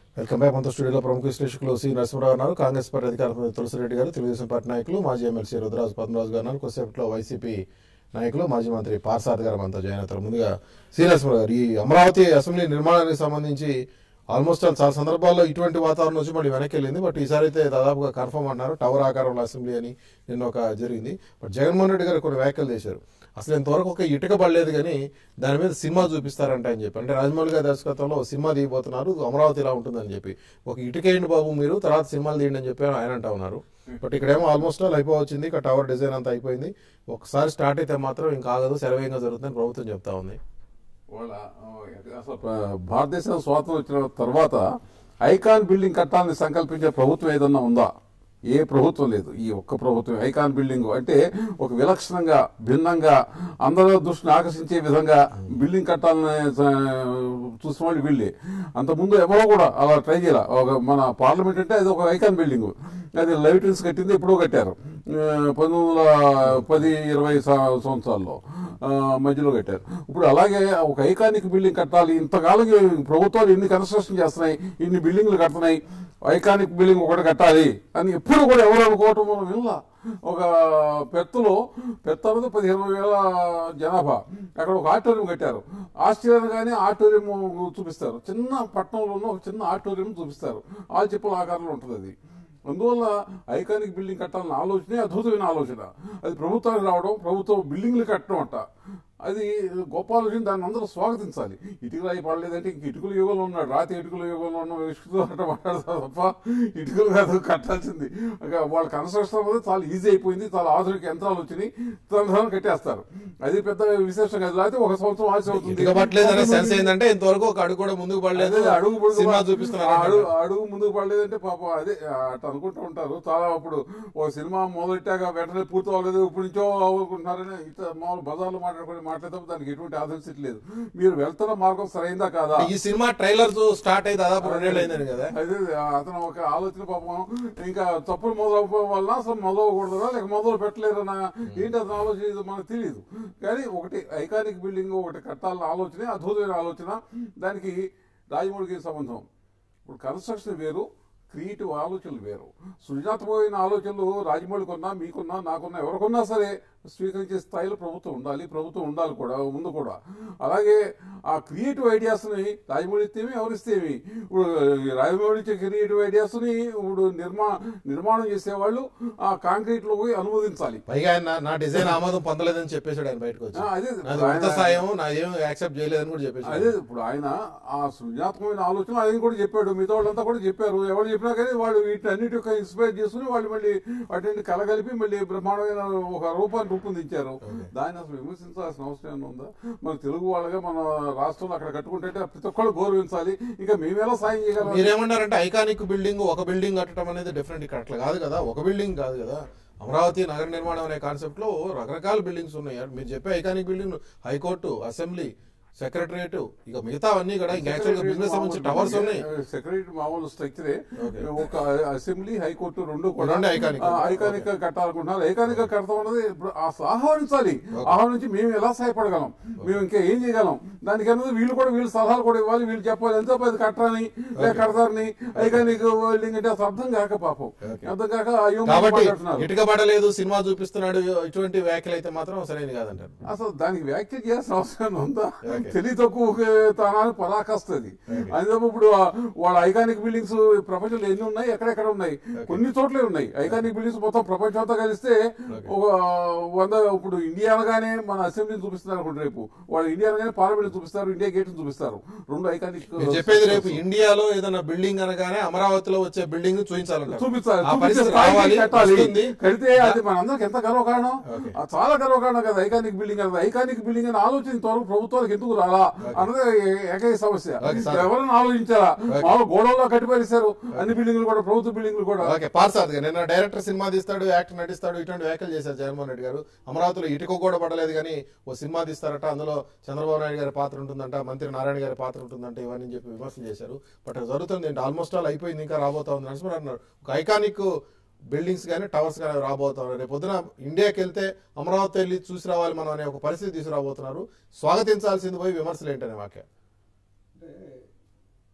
Welcome back మనతో స్టూడియోలో ప్రముఖ విశ్లేషకులు సి నరసింహరావు ఉన్నారు కాంగ్రెస్ పార్టీ అధికార ప్రతినిధి తులసిరెడ్డి గారు తెలుగుదేశం పార్టీ నాయకులు మాజీ ఎమ్మెల్సీ రుద్రాజు పద్మరాజు గారు ఉన్నారు కొద్దిసేపట్లో వైసీపీ నాయకులు మాజీ మంత్రి పార్సాద్ గారు మనతో జాయిన్ అవుతారు ముందుగా సి నరసింహరావు గారు ఈ అమరావతి అసెంబ్లీ నిర్మాణానికి సంబంధించి ఆల్మోస్ట్ ఆల్ చాలా సందర్భాల్లో ఇటువంటి వాతావరణం వచ్చి మళ్ళీ వెనక్కి వెళ్ళింది బట్ ఈసారి అయితే దాదాపుగా కన్ఫర్మ్ అన్నారు టవర్ ఆకారంలో అసెంబ్లీ అని నిన్న ఒక జరిగింది బట్ జగన్మోహన్ రెడ్డి గారు కొన్ని వ్యాఖ్యలు చేశారు అసలు ఇంతవరకు ఒక ఇటుక పడలేదు కానీ దాని మీద సినిమా చూపిస్తారంట అని చెప్పి అంటే రాజమౌళి గారి దర్శకత్వంలో ఒక సినిమా తీయబోతున్నారు అమరావతి ఇలా ఉంటుందని చెప్పి ఒక ఇటుక ఏంటి బాబు మీరు తర్వాత సినిమాలు తీయండి అని చెప్పి ఆయన అంటా ఉన్నారు బట్ ఇక్కడేమో ఆల్మోస్ట్ ఆల్ అయిపోవచ్చింది ఇక టవర్ డిజైన్ అంతా అయిపోయింది ఒకసారి స్టార్ట్ అయితే మాత్రం ఇంకా ఆగదు శరవేగంగా జరుగుతుందని ప్రభుత్వం చెప్తా ఉంది వాళ్ళ ఆ, అసలు ప్ర- భారతదేశం స్వాతంత్రం వచ్చిన తర్వాత ఐకాన్ బిల్డింగ్ కట్టాలని సంకల్పించే ప్రభుత్వం ఏదన్నా ఉందా ఏ ప్రభుత్వం లేదు ఈ ఒక్క ప్రభుత్వం ఐకాన్ బిల్డింగ్ అంటే ఒక విలక్షణంగా భిన్నంగా అందరూ దృష్టిని ఆకర్షించే విధంగా బిల్డింగ్ కట్టాలని ఆ, చూసిన వాళ్ళు వీళ్ళే అంతకుముందు ఎవరో కూడా అలా ట్రై చేయాల ఒక మన పార్లమెంట్ అంటే అది ఒక ఐకాన్ బిల్డింగ్ అది లైటిన్స్ కట్టింది ఎప్పుడో కట్టారు ఆ, పంతొమ్మిది వందల పది ఇరవై సం- సంవత్సరాల్లో ఆ, మధ్యలో కట్టారు ఇప్పుడు అలాగే ఒక ఐకానిక్ బిల్డింగ్ కట్టాలి ఇంతకాలం ప్రభుత్వాలు ఎన్ని కన్స్ట్రక్షన్ చేస్తున్నాయి ఇన్ని బిల్డింగ్లు కడుతున్నాయి ఐకానిక్ బిల్డింగ్ ఒకటి కట్టాలి అని ఎప్పుడు కూడా ఎవరు అనుకోవటం మనం వినలా ఒక పెత్తలో పెత్త అనేది పదిహేను వేల జనాభా అక్కడ ఒక ఆడిటోరియం కట్టారు ఆశ్చర్యంగానే ఆడిటోరియం చూపిస్తారు చిన్న పట్టణంలో ఉన్న ఒక చిన్న ఆడిటోరియం చూపిస్తారు ఆ చెప్పుల ఆకారంలో ఉంటుంది అది అందువల్ల ఐకానిక్ బిల్డింగ్ కట్టాలన్న ఆలోచనే అద్భుతమైన ఆలోచన అది ప్రభుత్వానికి రావడం ప్రభుత్వం బిల్డింగ్లు కట్టడం అంట అది గొప్ప ఆలోచన దాన్ని అందరూ స్వాగతించాలి ఇటుకలు అయి పడలేదంటే ఇంక ఇటుకల యుగంలో ఉన్నాడు రాతి ఇటుకల యుగంలో ఉన్న ఇటుకలు అంటే మాట్లాడతారు తప్ప ఇటుకలు కాదు కట్టాల్సింది ఇక వాళ్ళ కన్స్ట్రక్షన్ అనేది చాలా ఈజీ అయిపోయింది చాలా ఆధునిక యంత్రాలు వచ్చినాయి తన కట్టేస్తారు అది పెద్ద విశేషం కాదు లేకపోతే ఒక సంవత్సరం ఆలస్యం అవుతుంది ఇటుక పట్టలేదు అనే సెన్స్ ఏంటంటే ఇంతవరకు ఒక అడుగు కూడా ముందుకు పడలేదు అదే అడుగు పొడుగు సినిమా ఆ చూపిస్తున్నారు అడుగు అడుగు ముందుకు పడలేదంటే పాపం అదే అట్లా అనుకుంటూ ఉంటారు చాలా అప్పుడు ఓ సినిమా మొదలెట్టాక వెంటనే పూర్తి అవ్వలేదు ఇప్పుడు నుంచో అవ్వకుంటున్నారని ఇట్లా మామూలు బజార్లో మాట్లాడుకుని మాట్లాడతాం దానికి ఎటువంటి ఆదర్శం లేదు మీరు వెళ్తున్న మార్గం సరైందా కాదా ఈ సినిమా ట్రైలర్ స్టార్ట్ అయ్యి దాదాపు రెండేళ్ళు అయిందని కదా అదే అతను ఒక ఆలోచన పాపం ఇంకా తప్పులు మొదలవడం వల్ల అసలు మొదలవకూడదా లేక మొదలు పెట్టలేరనా ఏంటి అతను ఆలోచన ఇది మనకు తెలియదు కానీ ఒకటి ఐకానిక్ బిల్డింగ్ ఒకటి కట్టాలన్న ఆలోచనే అద్భుతమైన ఆలోచన దానికి రాజమౌళికి సంబంధం ఇప్పుడు కన్స్ట్రక్షన్ వేరు క్రియేటివ్ ఆలోచనలు వేరు సృజనాత్మకమైన ఆలోచనలు రాజమౌళికి ఉన్నా మీకున్నా నాకున్నా ఎవరికున్నా సరే స్వీకరించే స్థాయిలో ప్రభుత్వం ఉండాలి ప్రభుత్వం ఉండాలి కూడా ముందు కూడా అలాగే ఆ క్రియేటివ్ ఐడియాస్ ని రాజమౌళి ఇస్తేమి ఎవరిస్తేమి ఇప్పుడు రాజమౌళి ఇచ్చే క్రియేటివ్ ఐడియాస్ ని ఇప్పుడు నిర్మా నిర్మాణం చేసేవాళ్ళు ఆ కాంక్రీట్ లో పోయి అనుమతించాలి పైగా ఆయన నా- నా డిజైన్ ఆమోదం పొందలేదని చెప్పేశాడు ఆయన బయటకు వచ్చి ఆ, అదే నాది ఉచిత సాయం నా ఏం యాక్సెప్ట్ చేయలేదని కూడా చెప్పేశాడు అదే ఇప్పుడు ఆయన ఆ సృజనాత్మకమైన ఆలోచన ఆయన కూడా చెప్పాడు మిగతా వాళ్ళంతా కూడా చెప్పారు ఎవరు చెప్పినా కానీ వాళ్ళు వీటిని అన్నిటి యొక్క ఇన్స్పైర్ చేసుకుని వాళ్ళు మళ్ళీ వాటిని కలగలిపి మళ్ళీ బ్రహ్మాండమైన ఒక రూపాన్ని రూపొందించారు దాన్ని అసలు విమర్శించాల్సిన అవసరం ఏమైనా ఉందా మన తెలుగు వాళ్ళగా మన రాష్ట్రంలో అక్కడ కట్టుకుంటే ప్రతి ఒక్కళ్ళు గౌరవించాలి ఇంకా మేమేలా సాయం చేయగలం మీరేమన్నారంటే ఐకానిక్ బిల్డింగ్ ఒక బిల్డింగ్ కట్టడం అనేది డిఫరెంట్ ఇక్కడ అట్లా కాదు కదా ఒక బిల్డింగ్ కాదు కదా అమరావతి నగర నిర్మాణం అనే కాన్సెప్ట్ లో రకరకాల బిల్డింగ్స్ ఉన్నాయి మీరు చెప్పే iconic building high court assembly secretariat ఇక మిగతా అన్ని కూడా ఇంకా యాక్చువల్ గా బిజినెస్ సంబంధించి టవర్స్ ఉన్నాయి సెక్రటరీ మామూలు స్ట్రక్చరే Okay. ఒక అసెంబ్లీ హైకోర్టు రెండు కూడా రెండు iconic. ఆ, iconic గా కట్టాలనుకుంటున్నారు ఐకానిక్ గా కడతాం అన్నది ఇప్పుడు అసలు ఆహ్వానించాలి ఆహ్వానించి మేము ఎలా సహాయపడగలం మేము ఇంకా ఏం చేయగలం దానికి అన్నది వీళ్ళు కూడా వీళ్ళు సలహాలు కూడా ఇవ్వాలి వీళ్ళు చెప్పాలి ఎంతో పది కట్టరని లేక కడతారని ఐకానిక్ బిల్డింగ్ అంటే అసలు అర్థం కాక పాపం అర్థం కాక అయ్యో మేము కాబట్టి మాట్లాడుతున్నారు ఇటుక పడలేదు సినిమా చూపిస్తున్నాడు ఇటువంటి వ్యాఖ్యలు అయితే మాత్రం సరైనది కాదంటారు అసలు దానికి వ్యాఖ్య చేయాల్సిన అవసరం ఉందా Okay. తెలివి తక్కువ తనాన్ని పరాకాస్తుంది అందులో ఇప్పుడు ఆ- వాళ్ళ ఐకానిక్ బిల్డింగ్స్ ప్రపంచంలో ఎన్ని ఉన్నాయి ఎక్కడెక్కడ ఉన్నాయి కొన్ని చోట్లే ఉన్నాయి ఐకానిక్ బిల్డింగ్స్ మొత్తం ప్రపంచం అంతా కలిస్తే ఒక వంద ఇప్పుడు ఇండియా అనగానే మన అసెంబ్లీని చూపిస్తున్నారు అనుకుంటే రేపు వాళ్ళు ఇండియా అనగానే పార్లమెంట్ చూపిస్తారు ఇండియా గేట్ చూపిస్తారు రెండు ఐకానిక్ మీరు చెప్పేది రేపు ఇండియాలో ఏదైనా బిల్డింగ్ అనగానే అమరావతిలో వచ్చే బిల్డింగ్ చూపించాలంటారు చూపించాలి ఆ చూపించే పరిస్థితి స్థాయికి రావాలి కట్టాలి వస్తుంది. కడితే అది మనందరికి ఎంత గర్వకారణం Okay. ఆ చాలా గర్వకారణం కదా ఐకానిక్ బిల్డింగ్ కదా ఐకానిక్ బిల్డింగ్ అని ఆలోచన ఇంతవరకు ప్రభుత్వానికి ఎందుకు రాలా అన్నది ఏ- ఏకైక సమస్య Okay, sir. ఎవరైనా ఆలోచించారా మామూలు గోడల్లో కట్టిపరిస్తారు అన్ని బిల్డింగ్లు కూడా ప్రభుత్వ బిల్డింగ్లు కూడా ఓకే పార్సాద్ గారు నిన్న డైరెక్టర్ సినిమా తీస్తాడు యాక్టర్ నటిస్తాడు ఇటువంటి వ్యాఖ్యలు చేశారు జగన్మోహన్ రెడ్డి గారు అమరావతిలో ఇటుక కూడా పడలేదు కానీ ఓ సినిమా తీస్తారట అందులో చంద్రబాబు నాయుడు గారి పాత్ర ఉంటుందంట మంత్రి నారాయణ గారి పాత్ర ఉంటుందంట ఇవన్నీ చెప్పి విమర్శలు చేశారు బట్ అది జరుగుతుంది ఏంటి ఆల్మోస్ట్ ఆల్ అయిపోయింది ఇంకా రాబోతా ఉంది నరసింహ అన్నారు ఒక ఐకానిక్ బిల్డింగ్స్ కానీ టవర్స్ కానీ రాబోతా ఉన్నారు రేపు పొద్దున ఇండియాకి వెళ్తే అమరావతి వెళ్ళి చూసి రావాలి మనం అనే ఒక పరిస్థితి తీసుకురాబోతున్నారు స్వాగతించాల్సింది పోయి విమర్శలు ఏంటనే వాక్య అంటే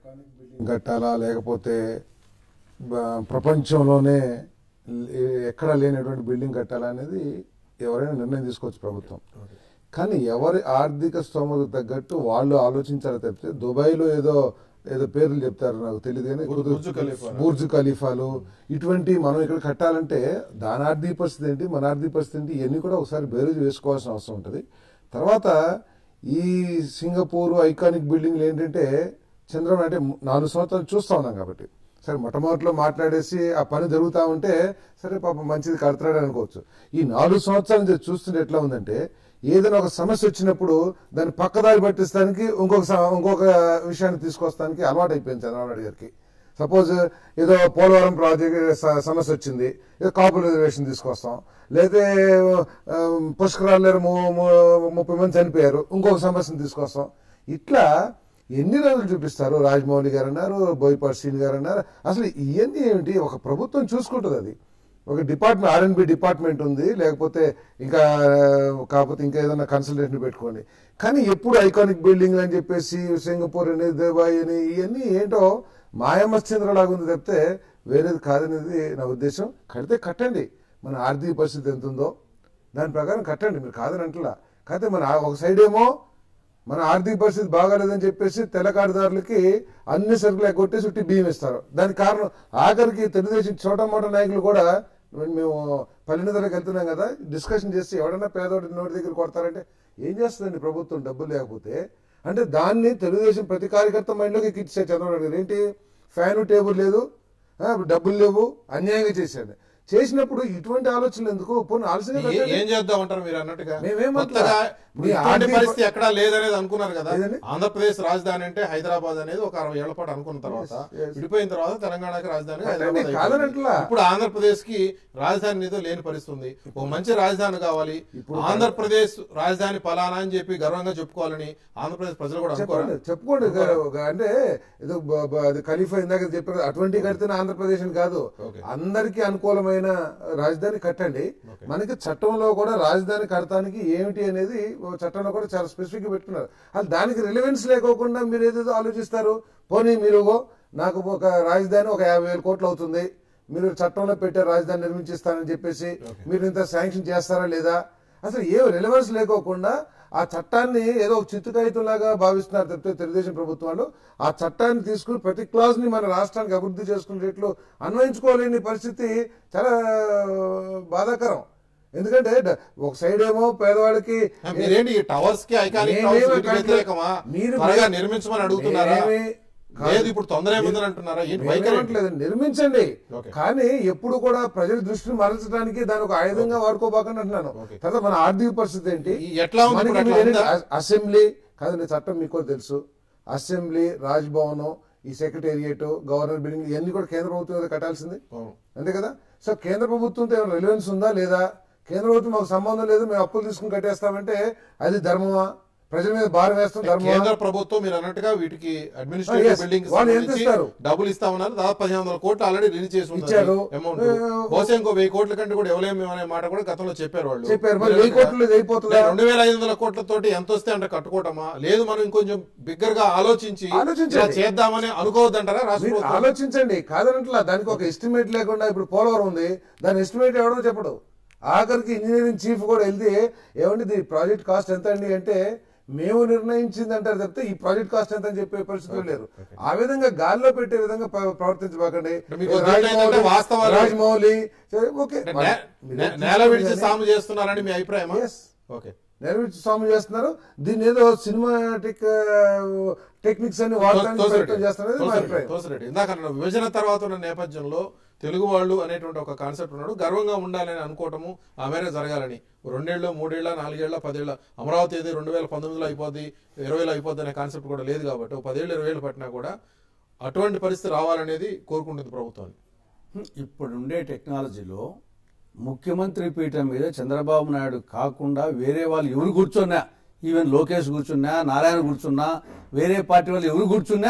కట్టాలా లేకపోతే బ- ప్రపంచంలోనే లే- ఎక్కడా లేనటువంటి బిల్డింగ్ కట్టాలా అనేది ఎవరైనా నిర్ణయం తీసుకోవచ్చు ప్రభుత్వం కానీ ఎవరి ఆర్థిక స్తోమత తగ్గట్టు వాళ్ళు ఆలోచించాలి తప్పితే దుబాయ్లో ఏదో ఏదో పేర్లు చెప్తారు నాకు తెలియదు కానీ బుర్జ్- బుర్జ్ ఖలీఫా. బుర్జ్ ఖలీఫాలు ఇటువంటి మనం ఇక్కడ కట్టాలంటే దాని ఆర్థిక పరిస్థితి ఏంటి మన ఆర్థిక పరిస్థితి ఏంటి ఇవన్నీ కూడా ఒకసారి బేరీజ్ వేసుకోవాల్సిన అవసరం ఉంటుంది తర్వాత ఈ సింగపూర్ ఐకానిక్ బిల్డింగ్లు ఏంటంటే చంద్రబాబు అంటే నాలుగు సంవత్సరాలు చూస్తా ఉన్నాం కాబట్టి సరే మొట్టమొదటిలో మాట్లాడేసి ఆ పని జరుగుతా ఉంటే సరే పాపం మంచిది కడతాడు అనుకోవచ్చు ఈ నాలుగు సంవత్సరాల నుంచి చూస్తుంటే ఎట్లా ఉందంటే ఏదైనా ఒక సమస్య వచ్చినప్పుడు దాన్ని పక్కదారి పట్టిస్తానికి ఇంకొక స- ఇంకొక విషయాన్ని తీసుకొస్తానికి అలవాటు అయిపోయింది చంద్రబాబు నాయుడు గారికి సపోజ్ ఏదో పోలవరం ప్రాజెక్ట్ స- సమస్య వచ్చింది ఏదో కాపు రిజర్వేషన్ తీసుకొస్తాం లేదా ఆ, పుష్కరాలు లేరు ము- ము- ముప్పై మంది చనిపోయారు ఇంకొక సమస్యను తీసుకొస్తాం ఇట్లా ఎన్ని రోజులు చూపిస్తారు రాజమౌళి గారు అన్నారు బోయపాటి శ్రీని గారు అన్నారు అసలు ఇవన్నీ ఏమిటి ఒక ప్రభుత్వం చూసుకుంటుంది అది ఒక డిపార్ట్మెంట్ ఆర్ఎన్బి డిపార్ట్మెంట్ ఉంది లేకపోతే ఇంకా కాకపోతే ఇంకా ఏదైనా కన్సల్టేషన్ పెట్టుకోండి కానీ ఎప్పుడు ఐకానిక్ బిల్డింగ్ అని చెప్పేసి సింగపూర్ అని దుబాయ్ అని ఇవన్నీ ఏంటో మాయమశ్చంద్రలాగా ఉంది తప్పితే వేరేది కాదనేది నా ఉద్దేశం కడితే కట్టండి మన ఆర్థిక పరిస్థితి ఎంత ఉందో దాని ప్రకారం కట్టండి మీరు కాదని అంటలా కాకపోతే మన ఆ- ఒక సైడ్ ఏమో మన ఆర్థిక పరిస్థితి బాగాలేదని చెప్పేసి తెల్లకారుదారులకి అన్ని సరుకులు కొట్టేసి ఉట్టి బియ్యం ఇస్తారు దానికి కారణం ఆఖరికి తెలుగుదేశం చోట మోట నాయకులు కూడా మేము పల్లెనిదలకు వెళ్తున్నాం కదా డిస్కషన్ చేసి ఎవడన్నా పేదోడి నోటి దగ్గర కొడతారంటే ఏం చేస్తుందండి ప్రభుత్వం డబ్బులు లేకపోతే అంటే దాన్ని తెలుగుదేశం ప్రతి కార్యకర్త మైండ్లోకి ఎక్కిచ్చే చంద్రబాబు నాయుడు గారు ఏంటి ఫ్యాను టేబుల్ లేదు ఆ, డబ్బులు లేవు అన్యాయంగా చేశాడు చేసినప్పుడు ఇటువంటి ఆలోచనలు ఎందుకు పోనీ ఆలోచన ఏ- ఏం చేద్దాం అంటారు మీరు అన్నట్టుగా మేమేమంటా? కొత్తగా ఇప్పుడు మీ ఇటువంటి ఆర్థిక పరిస్థితి ఎక్కడా లేదనేది అనుకున్నారు కదా లేదండి. ఆంధ్రప్రదేశ్ రాజధాని అంటే హైదరాబాద్ అనేది ఒక అరవై ఏళ్ల పాటు అనుకున్న తర్వాత yes. విడిపోయిన తర్వాత తెలంగాణకి రాజధాని అదే హైదరాబాద్ అయిపోయింది. కాదనట్లా. ఇప్పుడు ఆంధ్రప్రదేశ్ కి రాజధాని ఏదో లేని పరిస్థితి ఉంది ఒక మంచి రాజధాని కావాలి ఇప్పుడు ఆంధ్రప్రదేశ్ రాజధాని పలానా అని చెప్పి గర్వంగా చెప్పుకోవాలని ఆంధ్రప్రదేశ్ ప్రజలు కూడా అనుకోరా చెప్పండి చెప్పుకోండి ఒక- ఒక అంటే ఏదో బ- బ- అది ఖలీఫా ఇందాక చెప్పారు అటువంటి కడితేనే ఆంధ్రప్రదేశ్ అని కాదు Okay. అందరికీ అనుకూలమైన రాజధాని కట్టండి మనకి చట్టంలో కూడా రాజధాని కడతానికి ఏమిటి అనేది ఓ చట్టంలో కూడా చాలా స్పెసిఫిక్ గా పెట్టుకున్నారు అసలు దానికి రిలవెన్స్ లేకోకుండా మీరు ఏదేదో ఆలోచిస్తారు పోనీ మీరు ఓ, నాకు ఒక రాజధాని ఒక యాభై వేల కోట్లు అవుతుంది మీరు చట్టంలో పెట్టే రాజధాని నిర్మించిస్తానని చెప్పేసి మీరు ఇంత శాంక్షన్ చేస్తారా లేదా అసలు ఏ రిలవెన్స్ లేకోకుండా ఆ చట్టాన్ని ఏదో ఒక చిత్తు కాగితంలాగా భావిస్తున్నారు తప్పితే తెలుగుదేశం ప్రభుత్వం వాళ్ళు ఆ చట్టాన్ని తీసుకుని ప్రతి క్లాజ్ ని మన రాష్ట్రానికి అభివృద్ధి చేసుకునేట్లు అన్వయించుకోలేని పరిస్థితి చాలా బాధాకరం ఎందుకంటే డ- ఒక సైడ్ ఏమో పేదవాళ్ళకి ఆ, మీరేంటి ఈ టవర్స్ కి ఐకానిక్ నేనేమి టవర్స్ వీటికి అట్లా- వ్యతిరేకమా మీరు- త్వరగా నిర్మించమని అడుగుతున్నారా నేనేమి కాదు. లేదు ఇప్పుడు తొందర ఏముందని అంటున్నారా ఏంటి వైఖరి ఏంటి? మేమేమంటలేదు నిర్మించండి ఓకే. కానీ ఎప్పుడు కూడా ప్రజల దృష్టిని మరల్చడానికి దాని ఒక ఆయుధంగా వాడుకోబాకండి అంటున్నాను ఓకే. తర్వాత మన ఆర్థిక పరిస్థితి ఏంటి ఈ ఎట్లా ఉంది మనకి ఇప్పుడు అట్లా మీరు ఉందా? ఏంటి? అ- అసెంబ్లీ కాదండి చట్టం మీకు కూడా తెలుసు అసెంబ్లీ రాజ్భవనం ఈ సెక్రటేరియట్ గవర్నర్ బిల్డింగ్ ఇవన్నీ కూడా కేంద్ర ప్రభుత్వం మీద కట్టాల్సింది అవును. అంతే కదా సో కేంద్ర ప్రభుత్వంతో ఏమైనా రిలవెన్స్ ఉందా లేదా కేంద్ర ప్రభుత్వం మాకు సంబంధం లేదు మేము అప్పులు తీసుకుని కట్టేస్తామంటే అది ధర్మమా ప్రజల మీద భారం వేస్తాం ధర్మమా కేంద్ర ప్రభుత్వం మీరు అన్నట్టుగా వీటికి అడ్మినిస్ట్రేటివ్ yes. బిల్డింగ్ వాళ్ళు ఎంత ఇస్తారు? డబ్బులు ఇస్తా ఉన్నారు దాదాపు పదిహేను వందల కోట్లు ఆల్రెడీ రిలీజ్ చేసి ఇచ్చారు. అమౌంట్ ఏ, బహుశా ఇంకో వెయ్యి కోట్ల కంటే కూడా ఎవలేమి అనే మాట కూడా గతంలో చెప్పారు వాళ్ళు చెప్పారు మరి వెయ్యి కోట్లు ఇది అయిపోతుందా రెండు వేల ఐదు వందల కోట్లతోటి ఎంత వస్తే అంటే కట్టుకోవటమా లేదు మనం ఇంకొంచెం బిగ్గర్ గా ఆలోచించి ఆలోచించండి. ఇలా చేద్దామని అనుకోవద్దంటారా రాష్ట్ర మీరు ప్రభుత్వం ఆలోచించండి కాదనట్లా దానికి ఒక ఎస్టిమేట్ లేకుండా ఇప్పుడు పోలవరం ఉంది దాని ఎస్టిమేట్ ఎవడో చెప్పడు ఆఖరికి ఇంజనీరింగ్ చీఫ్ కూడా వెళ్తే ఏమండి దీని ప్రాజెక్ట్ కాస్ట్ ఎంత అండి అంటే మేము నిర్ణయించింది అంటారు తప్పితే ఈ ప్రాజెక్ట్ కాస్ట్ ఎంత అని చెప్పే పరిస్థితులు లేరు ఆ విధంగా గాల్లో పెట్టే విధంగా ప్ర- ప్రవర్తించబాకండి మీకు ఉద్దేశం ఏంటంటే వాస్తవాలు- రాజమౌళి సరే, ఓకే అంటే నే- నే- నేల విడిచి సాము చేస్తున్నారని మీ అభిప్రాయమా Yes. ఓకే నెరవేర్చి స్వామి చేస్తున్నారు దీన్ని ఏదో సినిమాటిక్ టెక్నిక్స్ అని వాడటానికి ప్రయత్నం చేస్తున్నారు మా అభిప్రాయం తోసిరెడ్డి ఇందాక అన్నాడు, విభజన తర్వాత ఉన్న నేపథ్యంలో తెలుగు వాళ్ళు అనేటువంటి ఒక కాన్సెప్ట్ ఉన్నాడు గర్వంగా ఉండాలని అనుకోవటము ఆ మేర జరగాలని రెండేళ్ళు మూడేళ్ల నాలుగేళ్ల పదేళ్ల అమరావతి ఏది రెండు వేల పంతొమ్మిదిలో అయిపోద్ది ఇరవైలో అయిపోద్ది అనే కాన్సెప్ట్ కూడా లేదు కాబట్టి ఒక పదేళ్ళు ఇరవై ఏళ్ళు పట్టినా కూడా అటువంటి పరిస్థితి రావాలనేది కోరుకుంటుంది ప్రభుత్వాన్ని ఇప్పుడుండే టెక్నాలజీలో ముఖ్యమంత్రి పీఠం మీద చంద్రబాబు నాయుడు కాకుండా వేరే వాళ్ళు ఎవరు కూర్చున్నా ఈవెన్ లోకేష్ కూర్చున్నా నారాయణ కూర్చున్నా వేరే పార్టీ వాళ్ళు ఎవరు కూర్చున్నా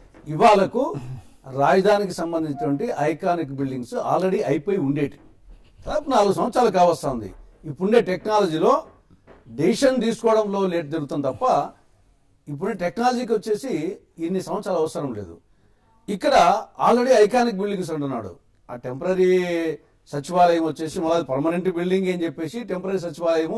ఇవాళకు రాజధానికి సంబంధించినటువంటి ఐకానిక్ బిల్డింగ్స్ ఆల్రెడీ అయిపోయి ఉండేటి దాదాపు నాలుగు సంవత్సరాలు కావస్తుంది ఇప్పుడుండే టెక్నాలజీలో డెసిషన్ తీసుకోవడంలో లేట్ జరుగుతుంది తప్ప ఇప్పుడు టెక్నాలజీకి వచ్చేసి ఇన్ని సంవత్సరాలు అవసరం లేదు ఇక్కడ ఆల్రెడీ ఐకానిక్ బిల్డింగ్స్ అంటున్నాడు ఆ టెంపరీ సచివాలయం వచ్చేసి మళ్ళీ పర్మనెంట్ బిల్డింగ్ అని చెప్పేసి టెంపరీ సచివాలయము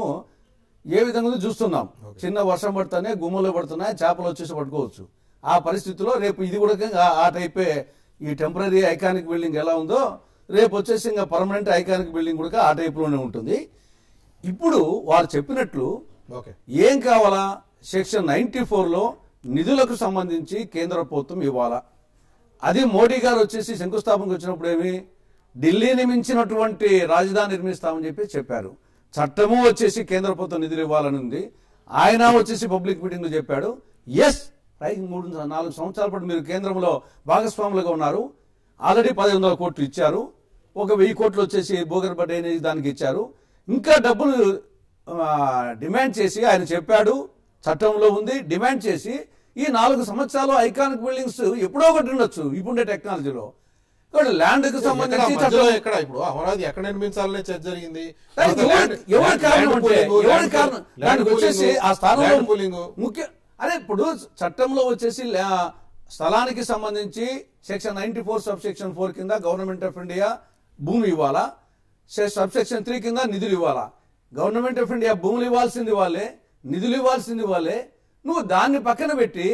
ఏ విధంగా ఉందో చూస్తున్నాం చిన్న వర్షం పడుతూనే గుమ్మలు పడుతున్నాయి చేపలు వచ్చేసి పట్టుకోవచ్చు ఆ పరిస్థితిలో రేపు ఇది కూడా ఆ- ఆ టైపే ఈ టెంపరీ ఐకానిక్ బిల్డింగ్ ఎలా ఉందో రేపు వచ్చేసి ఇంకా పర్మనెంట్ ఐకానిక్ బిల్డింగ్ కూడా ఆ టైప్లోనే ఉంటుంది ఇప్పుడు వారు చెప్పినట్లు ఓకే ఏం కావాలా సెక్షన్ నైన్టీ లో నిధులకు సంబంధించి కేంద్ర ప్రభుత్వం ఇవ్వాలా అది మోడీ గారు వచ్చేసి శంకుస్థాపనకు వచ్చినప్పుడు ఏమి ఢిల్లీని మించినటువంటి రాజధాని నిర్మిస్తామని చెప్పి చెప్పారు చట్టము వచ్చేసి కేంద్ర ప్రభుత్వం నిధులు ఇవ్వాలని ఉంది ఆయన వచ్చేసి పబ్లిక్ మీటింగ్ లో చెప్పాడు ఎస్ మూడు నాలుగు సంవత్సరాల పాటు మీరు కేంద్రంలో భాగస్వాములుగా ఉన్నారు ఆల్రెడీ పది వందల కోట్లు ఇచ్చారు ఒక వెయ్యి కోట్లు వచ్చేసి భూగర్భ డ్రైనేజ్ దానికి ఇచ్చారు ఇంకా డబ్బులు ఆ, డిమాండ్ చేసి ఆయన చెప్పాడు చట్టంలో ఉంది డిమాండ్ చేసి ఈ నాలుగు సంవత్సరాలు ఐకానిక్ బిల్డింగ్స్ ఎప్పుడో ఒకటి ఉండొచ్చు ఇప్పుడుండే టెక్నాలజీలో ఇక్కడ ల్యాండ్ కు ఎక్కడ సంబంధించి మధ్యలో చట్టం- ఎక్కడ ఇప్పుడు అమరావతి ఎక్కడ నిర్మించాలనే చర్చ జరిగింది దానికి తర్వాత ఎవరు- ల్యాండ్- ఎవరు ల్యాండ్ కారణం అంటే పూలింగ్, ఎవరు ల్యాండ్ కారణం ల్యాండ్ దానికి వచ్చేసి పూలింగ్, ఆ స్థానంలో ల్యాండ్ పూలింగ్ ముఖ్య అదే ఇప్పుడు చట్టంలో వచ్చేసి ల్యా- స్థలానికి సంబంధించి section ninety four sub section four కింద గవర్నమెంట్ ఆఫ్ ఇండియా భూమి ఇవ్వాలా సె- సబ్ సెక్షన్ త్రీ కింద నిధులు ఇవ్వాలా గవర్నమెంట్ ఆఫ్ ఇండియా భూములు ఇవ్వాల్సింది వాళ్ళే నిధులు ఇవ్వాల్సింది వాళ్ళే నువ్వు దాన్ని పక్కన పెట్టి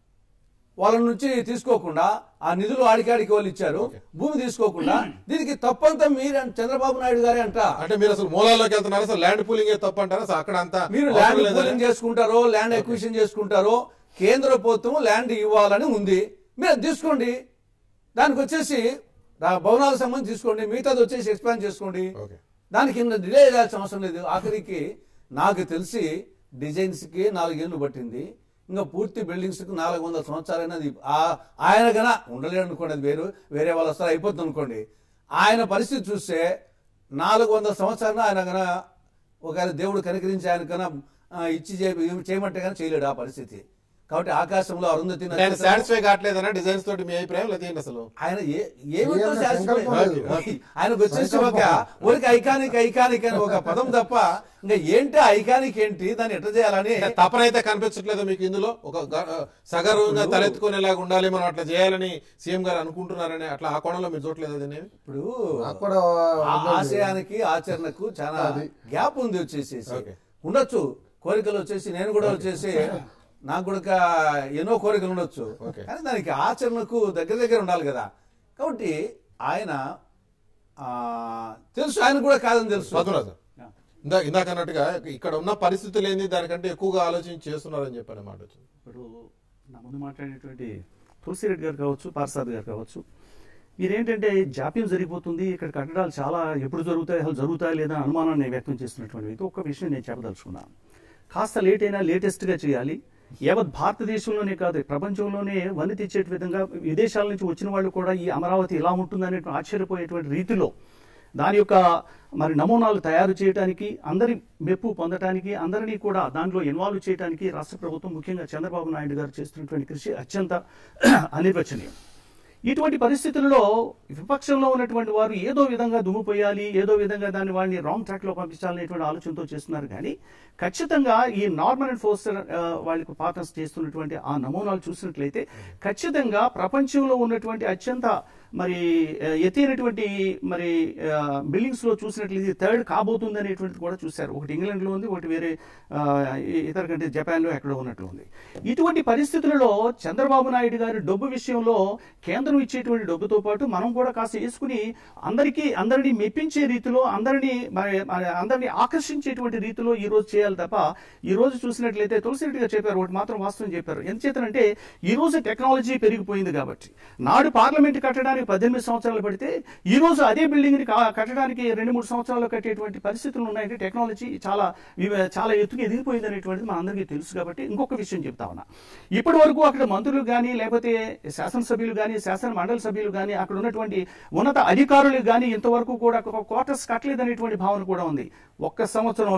వాళ్ళ నుంచి తీసుకోకుండా ఆ నిధులు ఆడికాడికి వాళ్ళు ఇచ్చారు భూమి తీసుకోకుండా దీనికి తప్పంతా మీరు చంద్రబాబు నాయుడు గారే అంట అంటే మీరు అసలు మూలాల్లోకి వెళ్తున్నారు అసలు ల్యాండ్ పూలింగ్ తప్పు అంటారా అసలు అక్కడ అంతా మీరు అవసరం ల్యాండ్ లేదని? పూలింగ్ చేసుకుంటారో ల్యాండ్ ఎక్విజిషన్ చేసుకుంటారో కేంద్ర ప్రభుత్వం ల్యాండ్ ఇవ్వాలని ఉంది మీరు అది తీసుకోండి దానికి వచ్చేసి రా- భవనాలకు సంబంధించి తీసుకోండి మిగతాది వచ్చేసి ఎక్స్పాండ్ చేసుకోండి ఓకే. దానికి ఇంత డిలే చేయాల్సిన అవసరం లేదు ఆఖరికి నాకు తెలిసి డిజైన్స్ కి నాలుగేళ్లు పట్టింది ఇంకా పూర్తి బిల్డింగ్స్ కి నాలుగు వందల సంవత్సరాలైనా అది ఆ- ఆయన గన ఉండలేడు అనుకోండి అది వేరు వేరే వాళ్ళు వస్తారు అయిపోతుంది అనుకోండి ఆయన పరిస్థితి చూస్తే నాలుగు వందల సంవత్సరాలు ఆయన గన ఒకవేళ దేవుడు కనికరించి ఆయన కన్నా ఆ, ఇచ్చి చే- చేయమంటే కానీ చేయలేడు ఆ పరిస్థితి కాబట్టి ఆకాశంలో అరుంధతి అంటే ఆయన నక్షత్రం- సాటిస్ఫై కావట్లేదనా డిజైన్స్ తోటి మీ అభిప్రాయం లేదా ఏంటి అసలు ఆయన ఏ- ఏమిటో ఏమన్నా శాశ్వత- సంకల్పం లేదు. ఆయనకు వచ్చేసి ఒక ఊరికి ఐకానిక్ ఐకానిక్ అని ఒక పదం తప్ప ఇంకా ఏంటి ఐకానిక్ ఏంటి దాన్ని ఎట్లా చేయాలని అంటే తపనైతే కనిపించట్లేదు మీకు ఇందులో ఒక గ- సగర్వంగా తలెత్తుకునేలాగా ఉండాలి మనం అట్లా చేయాలని సీఎం గారు అనుకుంటున్నారని అట్లా ఆ కోణంలో మీరు చూడలేదు అదేమి ఇప్పుడు నాకు కూడా ఆ ఉందండి. ఆశయానికి ఆచరణకు చాలా అది. గ్యాప్ ఉంది వచ్చేసి ఓకే. ఉండొచ్చు కోరికలు వచ్చేసి నేను కూడా వచ్చేసి నాకు కూడా ఒక ఎన్నో కోరికలు ఉండొచ్చు ఓకే. కానీ దానికి ఆచరణకు దగ్గర దగ్గర ఉండాలి కదా కాబట్టి ఆయన ఆ, తెలుసు ఆయన కూడా కాదని తెలుసు పద్మరాజు ఇందాక ఇందాక అన్నట్టుగా ఇక్కడ ఉన్న పరిస్థితులు ఏంది దానికంటే ఎక్కువగా ఆలోచించి చేస్తున్నారని చెప్పిన మాట వచ్చింది ఇప్పుడు నా ముందు మాట్లాడినటువంటి తులసిరెడ్డి గారు కావచ్చు పార్సాద్ గారు కావచ్చు మీరేంటంటే జాప్యం జరిగిపోతుంది ఇక్కడ కట్టడాలు చాలా ఎప్పుడు జరుగుతాయి అసలు జరుగుతాయి లేదా అనుమానాన్ని వ్యక్తం చేస్తున్నటువంటి వ్యక్తి ఒక్క విషయం నేను చెప్పదలుచుకున్నాను కాస్త లేట్ అయినా లేటెస్ట్గా చేయాలి యావత్ భారతదేశంలోనే కాదు ప్రపంచంలోనే వన్ని తెచ్చేట విధంగా విదేశాల నుంచి వచ్చిన వాళ్ళు కూడా ఈ అమరావతి ఇలా ఉంటుందనే ఆశ్చర్యపోయేటువంటి రీతిలో దాని యొక్క మరి నమూనాలు తయారు చేయడానికి అందరి మెప్పు పొందడానికి అందరినీ కూడా దానిలో ఇన్వాల్వ్ చేయడానికి రాష్ట్ర ప్రభుత్వం ముఖ్యంగా చంద్రబాబు నాయుడు గారు చేస్తున్నటువంటి కృషి అత్యంత అనిర్వచనీయం ఇటువంటి పరిస్థితుల్లో విపక్షంలో ఉన్నటువంటి వారు ఏదో విధంగా దుమ్ముపోయాలి ఏదో విధంగా దాన్ని వాళ్ళని రాంగ్ ట్రాక్ లో పంపించాలనేటువంటి ఆలోచనతో చేస్తున్నారు కానీ ఖచ్చితంగా ఈ నార్మల్ అండ్ ఫోస్టర్ వాళ్ళకి పార్ట్నర్స్ చేస్తున్నటువంటి ఆ నమూనాలు చూసినట్లయితే ఖచ్చితంగా ప్రపంచంలో ఉన్నటువంటి అత్యంత మరి ఆ, ఎత్తైనటువంటి మరి బిల్డింగ్స్ లో చూసినట్లయితే థర్డ్ కాబోతుంది అనేటువంటిది కూడా చూశారు ఒకటి ఇంగ్లాండ్ లో ఉంది ఒకటి వేరే ఆ, ఇతర కంటే జపాన్ లో ఎక్కడో ఉన్నట్లు ఉంది ఇటువంటి పరిస్థితులలో చంద్రబాబు నాయుడు గారి డబ్బు విషయంలో కేంద్రం ఇచ్చేటువంటి డబ్బుతో పాటు మనం కూడా కాస్త వేసుకుని అందరికీ అందరినీ మెప్పించే రీతిలో అందరినీ మరి మరి అందరినీ ఆకర్షించేటువంటి రీతిలో ఈ రోజు చేయాలి తప్ప ఈ రోజు చూసినట్లయితే తులసిరెడ్డి గారు చెప్పారు ఒకటి మాత్రం వాస్తవం చెప్పారు ఎంచేతనంటే ఈ రోజు టెక్నాలజీ పెరిగిపోయింది కాబట్టి నాడు పార్లమెంట్ కట్టడానికి పద్దెనిమిది సంవత్సరాలు పడితే ఈ రోజు అదే బిల్డింగ్ ని కా- కట్టడానికి రెండు మూడు సంవత్సరాలు కట్టేటువంటి పరిస్థితులు ఉన్నాయంటే టెక్నాలజీ చాలా వివ- చాలా ఎత్తుకు ఎదిగిపోయింది అనేటువంటిది మన అందరికీ తెలుసు కాబట్టి ఇంకొక విషయం చెప్తా ఉన్నా ఇప్పటి వరకు అక్కడ మంత్రులు కానీ లేకపోతే శాసనసభ్యులు కానీ శాసన మండలి సభ్యులు కానీ అక్కడ ఉన్నటువంటి ఉన్నత అధికారులు కానీ ఇంతవరకు కూడా క్వార్టర్స్ కట్టలేదనేటువంటి భావన కూడా ఉంది ఒక్క సంవత్సరంలో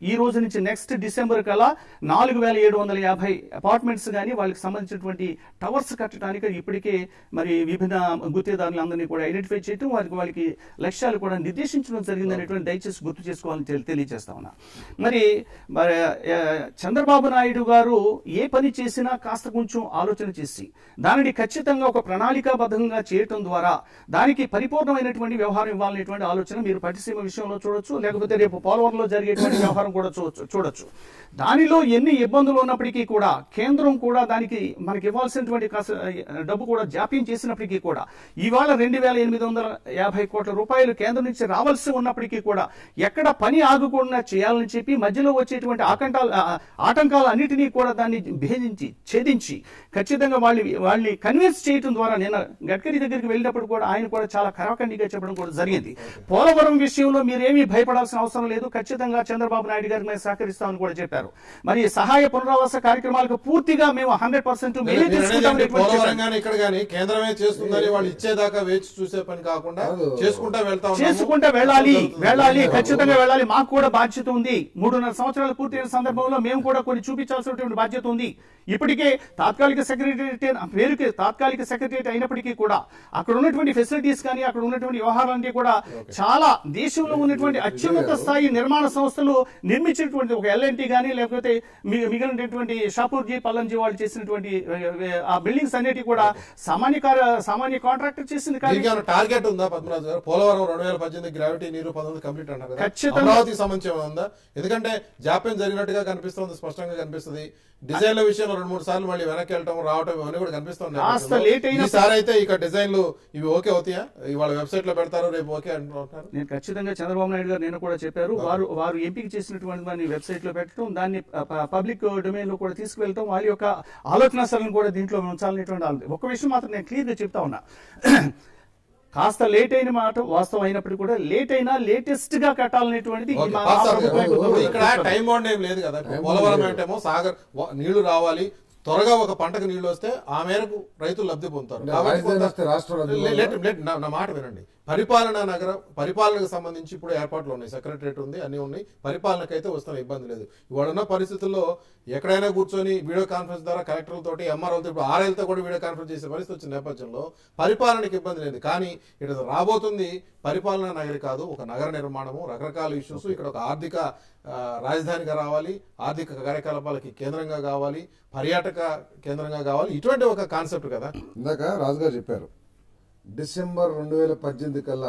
ఈ రోజు నుంచి నెక్స్ట్ డిసెంబర్ కల్లా నాలుగు వేల ఏడు వందల యాభై అపార్ట్మెంట్స్ కానీ వాళ్ళకి సంబంధించినటువంటి టవర్స్ కట్టడానికి ఇప్పటికే మరి విభిన్న గుత్తేదారులందరినీ కూడా ఐడెంటిఫై చేయడం వారికి వాళ్ళకి లక్ష్యాలు కూడా నిర్దేశించడం జరిగింది అనేటువంటి దయచేసి గుర్తు చేసుకోవాలని తెలి- తెలియజేస్తా ఉన్నా మరి మరి ఆ, చంద్రబాబు నాయుడు గారు ఏ పని చేసినా కాస్త కొంచెం ఆలోచన చేసి దానిని ఖచ్చితంగా ఒక ప్రణాళికాబద్ధంగా చేయటం ద్వారా దానికి పరిపూర్ణమైనటువంటి వ్యవహారం ఇవ్వాలనేటువంటి ఆలోచన మీరు పట్టిసీమ విషయంలో చూడొచ్చు లేకపోతే రేపు పోలవరంలో జరిగేటువంటి వ్యవహారం కూడా చూడొచ్చు చూడొచ్చు దానిలో ఎన్ని ఇబ్బందులు ఉన్నప్పటికీ కూడా కేంద్రం కూడా దానికి మనకి ఇవ్వాల్సినటువంటి కాస్త డబ్బు కూడా జాప్యం చేసినప్పటికీ కూడా ఇవాళ రెండు వేల ఎనిమిది వందల యాభై కోట్ల రూపాయలు కేంద్రం నుంచి రావాల్సి ఉన్నప్పటికీ కూడా ఎక్కడ పని ఆగకుండా చేయాలని చెప్పి మధ్యలో వచ్చేటువంటి ఆకంటాలు ఆటంకాలు అన్నిటినీ కూడా దాన్ని భేదించి ఛేదించి ఖచ్చితంగా వాళ్ళని వాళ్ళని కన్విన్స్ చేయడం ద్వారా నేను గడ్కరీ దగ్గరికి వెళ్ళినప్పుడు కూడా ఆయన కూడా చాలా కరాఖండిగా చెప్పడం కూడా జరిగింది పోలవరం విషయంలో మీరేమీ భయపడాల్సిన అవసరం లేదు ఖచ్చితంగా చంద్రబాబు నాయుడు గారికి మేము సహకరిస్తామని కూడా చెప్పారు మరి సహాయ పునరావాస కార్యక్రమాలకు పూర్తిగా మేము హండ్రెడ్ పర్సెంట్ మేమే మీరు అనేది తీసుకుంటామని ఏంటి? పోలవరం గాని ఇక్కడ గాని కేంద్రమే చేస్తుందని వాళ్ళు ఇచ్చేదాకా వేచి చూసే పని కాకుండా కాదు. చేసుకుంటా వెళ్తా ఉన్నాము. చేసుకుంటే వెళ్ళాలి జరుగుతుంది. వెళ్ళాలి ఖచ్చితంగా వెళ్ళాలి మాకు కూడా బాధ్యత ఉంది మూడున్నర సంవత్సరాలు పూర్తయిన సందర్భంలో మేము కూడా కొన్ని చూపించాల్సినటువంటి బాధ్యత ఉంది ఇప్పటికే తాత్కాలిక సెక్రటరియట్ పేరుకి తాత్కాలిక సెక్రటరియట్ అయినప్పటికీ కూడా అక్కడ ఉన్నటువంటి ఫెసిలిటీస్ కానీ అక్కడ ఉన్నటువంటి వ్యవహారాలన్నీ కూడా చాలా దేశంలో ఉన్నటువంటి అత్యున్నత స్థాయి నిర్మాణ సంస్థలు నిర్మించినటువంటి ఒక ఎల్ఎన్టీ కానీ లేకపోతే మి- మిగిలినటువంటి షాపూర్జీ పల్లంజీ వాళ్ళు చేసినటువంటి ఏ, ఏ, ఆ బిల్డింగ్స్ అన్నిటి కూడా సామాన్య కార- సామాన్య కాంట్రాక్టర్ చేసింది కానీ దీనికి ఏమైనా టార్గెట్ ఉందా పద్మరాజు గారు పోలవరం రెండు వేల పద్దెనిమిది గ్రావిటీ నీరు పంతొమ్మిది కంప్లీట్ అన్నారు కదా ఖచ్చితంగా. అమరావతికి సంబంధించి ఏమైనా ఉందా ఎందుకంటే జాప్యం జరిగినట్టుగా కనిపిస్తుంది స్పష్టంగా కనిపిస్తుంది డిజైన్ల విషయంలో రెండు మూడు సార్లు మళ్ళీ వెనక్కి వెళ్ళటం రావటం ఇవన్నీ కూడా కనిపిస్తుంది కాస్త late అయినా- ఈసారి అయితే ఇక డిజైన్లు ఇవి ఓకే అవుతాయా ఇవాళ వెబ్సైట్ లో పెడతారు రేపు ఓకే అంటున్నారు నేను ఖచ్చితంగా చంద్రబాబు నాయుడు గారు నేను కూడా చెప్పారు వారు వారు ఎంపిక చేసినటువంటి దాన్ని వెబ్సైట్ లో పెట్టడం దాన్ని పబ్లిక్ డొమైన్ లో కూడా తీసుకువెళ్ళటం వాళ్ళ యొక్క ఆలోచన సరళిని కూడా దీంట్లో ఉంచాలనేటువంటి ఆలోచన. ఒక విషయం మాత్రం నేను క్లియర్ గా చెప్తా ఉన్నా కాస్త లేట్ అయిన మాట వాస్తవం అయినప్పటికీ కూడా లేట్ అయినా లేటెస్ట్ గా కట్టాలనేటువంటిది ఈ ఓకే, మా- పాస్ మా సార్ గారు. ప్రభుత్వం యొక్క ఇప్పుడు ఇక్కడ దృక్పథం. టైం బాండ్ ఏం లేదు కదా ఇప్పుడు టైం పోలవరం బాండ్ ఏంటేమో సాగర్ వ- నీళ్లు రావాలి త్వరగా ఒక పంటకు నీళ్లు వస్తే ఆ మేరకు రైతులు లబ్ధి పొందుతారు అంటే కాబట్టి రాజధాని కొంత- వస్తే రాష్ట్రం లబ్ధి లే- లేట్- లేట్, నా నా మాట వినండి పరిపాలనా నగరం పరిపాలనకు సంబంధించి ఇప్పుడు ఏర్పాట్లు ఉన్నాయి సెక్రటరేట్ ఉంది అన్ని ఉన్నాయి పరిపాలనకు అయితే వస్తున్న ఇబ్బంది లేదు ఇవాళ ఉన్న పరిస్థితుల్లో ఎక్కడైనా కూర్చొని వీడియో కాన్ఫరెన్స్ ద్వారా కలెక్టర్లతోటి ఎంఆర్ఓలతో ఇప్పుడు ఆర్ఐలతో కూడా వీడియో కాన్ఫరెన్స్ చేసే పరిస్థితి వచ్చిన నేపథ్యంలో పరిపాలనకి ఇబ్బంది లేదు కానీ ఇక్కడ రాబోతుంది పరిపాలనా నగరి కాదు ఒక నగర నిర్మాణము రకరకాల ఇష్యూస్ ఇక్కడ ఒక ఆర్థిక ఆ, రాజధానిగా రావాలి ఆర్థిక కార్యకలాపాలకి కేంద్రంగా కావాలి పర్యాటక కేంద్రంగా కావాలి ఇటువంటి ఒక కాన్సెప్ట్ కదా ఇందాక రాజుగారు చెప్పారు డిసెంబర్ రెండు వేల పద్దెనిమిది కల్లా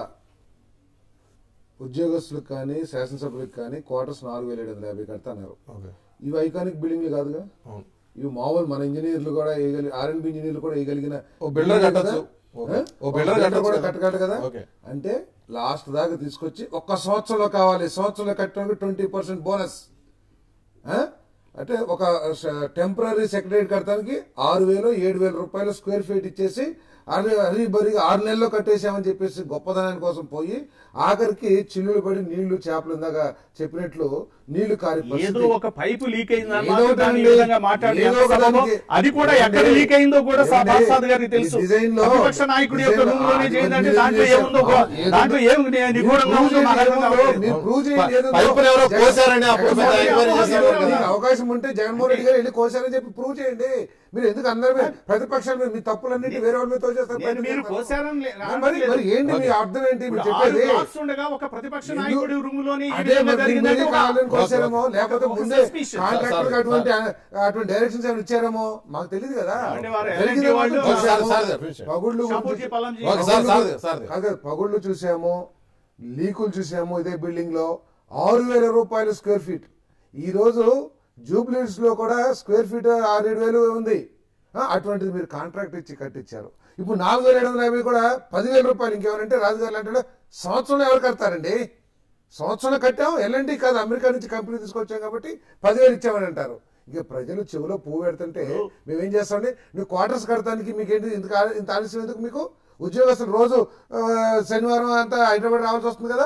ఉద్యోగస్తులకు కానీ శాసనసభ్యులకు కానీ క్వార్టర్స్ నాలుగు వేల ఏడు వందల యాభై కడతాన్నారు ఓకే ఇవి ఐకానిక్ బిల్డింగ్లు కాదుగా అవును ఇవి మామూలు మన ఇంజనీర్లు కూడా వేయగలి ఆర్ఎన్బి ఇంజనీర్లు కూడా వేయగలిగిన ఓ బిల్డర్ కదా? కట్టొచ్చు. ఓకే. ఆ? ఓ ఓ బిల్డర్ బిల్డర్ కట్టొచ్చు కూడా కదా? కట్టగలడు కదా ఓకే. అంటే లాస్ట్ దాకా తీసుకొచ్చి ఒక్క సంవత్సరంలో కావాలి సంవత్సరంలో కట్టడానికి ట్వంటీ పర్సెంట్ బోనస్ ఆ? అంటే ఒక టెంపరీ సెక్రటరీ కడతానికి ఆరు వేలు ఏడు వేల రూపాయలు స్క్వేర్ ఫీట్ ఇచ్చేసి అది హరి బరిగా ఆరు నెలల్లో కట్టేసామని చెప్పేసి గొప్పదనాని కోసం పోయి ఆఖరికి చిల్లులు పడి నీళ్లు చేపలు ఇందాక చెప్పినట్లు నీళ్లు కారి ఏదో పరిస్థితి. ఒక పైపు లీక్ ఏదో అయిందన్నమాట ఒకటి దాని అండి. విధంగా మాట్లాడి ఏదో ఎంత ఒకటి సబబో, దానికి- అది కూడా ఎక్కడ ఏంటి? లీక్ అయిందో కూడా ఏంటి? సాబాసాద్ గారికి తెలుసు ఈ డిజైన్ లో- ప్రతిపక్ష నాయకుడి యొక్క డిజైన్ లో రూమ్ లోనే ఆ చేయండి డిజైన్ దాంట్లో చేశారు. ఏముందో ఆ, ఏదో- దాంట్లో ఏమి నిగూఢంగా ప్రూవ్ ఉందో నాకు చేయండి అర్థం ఏముందో, కావట్లేదు. మీరు ప్రూవ్ చేయండి ఏదో పైపులు ఎవరో జగన్- కోసారని అప్పుడు పెద్ద జగన్మోహన్ ఎంక్వైరీ రెడ్డి చేశారు గారు కదా. మీకు అవకాశం ఉంటే జగన్మోహన్ రెడ్డి గారు వెళ్ళి కోసారని చెప్పి ప్రూవ్ చేయండి మీరు ఎందుకు అందరూ ప్రతిపక్షాలు మీరు మీ తప్పులన్నిటి వేరే వాళ్ళ మీద తోసేస్తారు నేను మీరు కోసారని లే- మరి రావట్లేదు. మరి ఏంటి మీ అర్థం ఏంటి మీరు ఇప్పుడు ఆరు చెప్పేది క్లాస్ ఉండగా ఒక ప్రతిపక్ష ఎందుకు- నాయకుడి రూమ్ లోని ఈ అదే విధంగా మరి జరిగిందంటే మీరే ఒక- కావాలని కోసారేమో లేకపోతే ఒక ముందే suspicion. కాంట్రాక్టర్ సార్, అటువంటి అటువంటి డైరెక్షన్స్ ఏమైనా ఇచ్చారేమో మాకు తెలియదు కదా అంటే వారు జరిగింది ఎలాంటి మాత్రం వాళ్ళు- చూసాము. Sir, sir, finish. పగుళ్ళు షాపూర్జీ గురించి- పల్లంజీ. ఓకే, సార్, సార్, పగుళ్ళు- సార్. కాదు, పగుళ్ళు చూసాము లీకులు చూసాము ఇదే బిల్డింగ్ లో ఆరు వేల రూపాయలు స్క్వేర్ ఫీట్ ఈ రోజు జూబ్లీస్ లో కూడా స్క్వేర్ ఫీట్ ఆరేడు వేలు ఉంది ఆ, అటువంటిది మీరు కాంట్రాక్ట్ ఇచ్చి కట్టించారు ఇప్పుడు నాలుగు వేల ఏడు వందల యాభై కూడా పదివేల రూపాయలు ఇంకేమంటే రాజుగారు అంటే సంవత్సరంలో ఎవరు కడతారండి సంవత్సరంలో కట్టాం ఎల్ఎన్టీ కాదు అమెరికా నుంచి కంపెనీ తీసుకొచ్చాం కాబట్టి పదివేలు ఇచ్చామని అంటారు ఇక ప్రజలు చెవిలో పువ్వు పెడుతుంటే మేమేం చేస్తామండి నువ్వు క్వార్టర్స్ కడతానికి మీకేంటి ఇంత ఆ- ఇంత ఆలస్యం ఎందుకు మీకు ఉద్యోగస్తులు రోజు ఆ, శనివారం అంతా హైదరాబాద్ రావాల్సి వస్తుంది కదా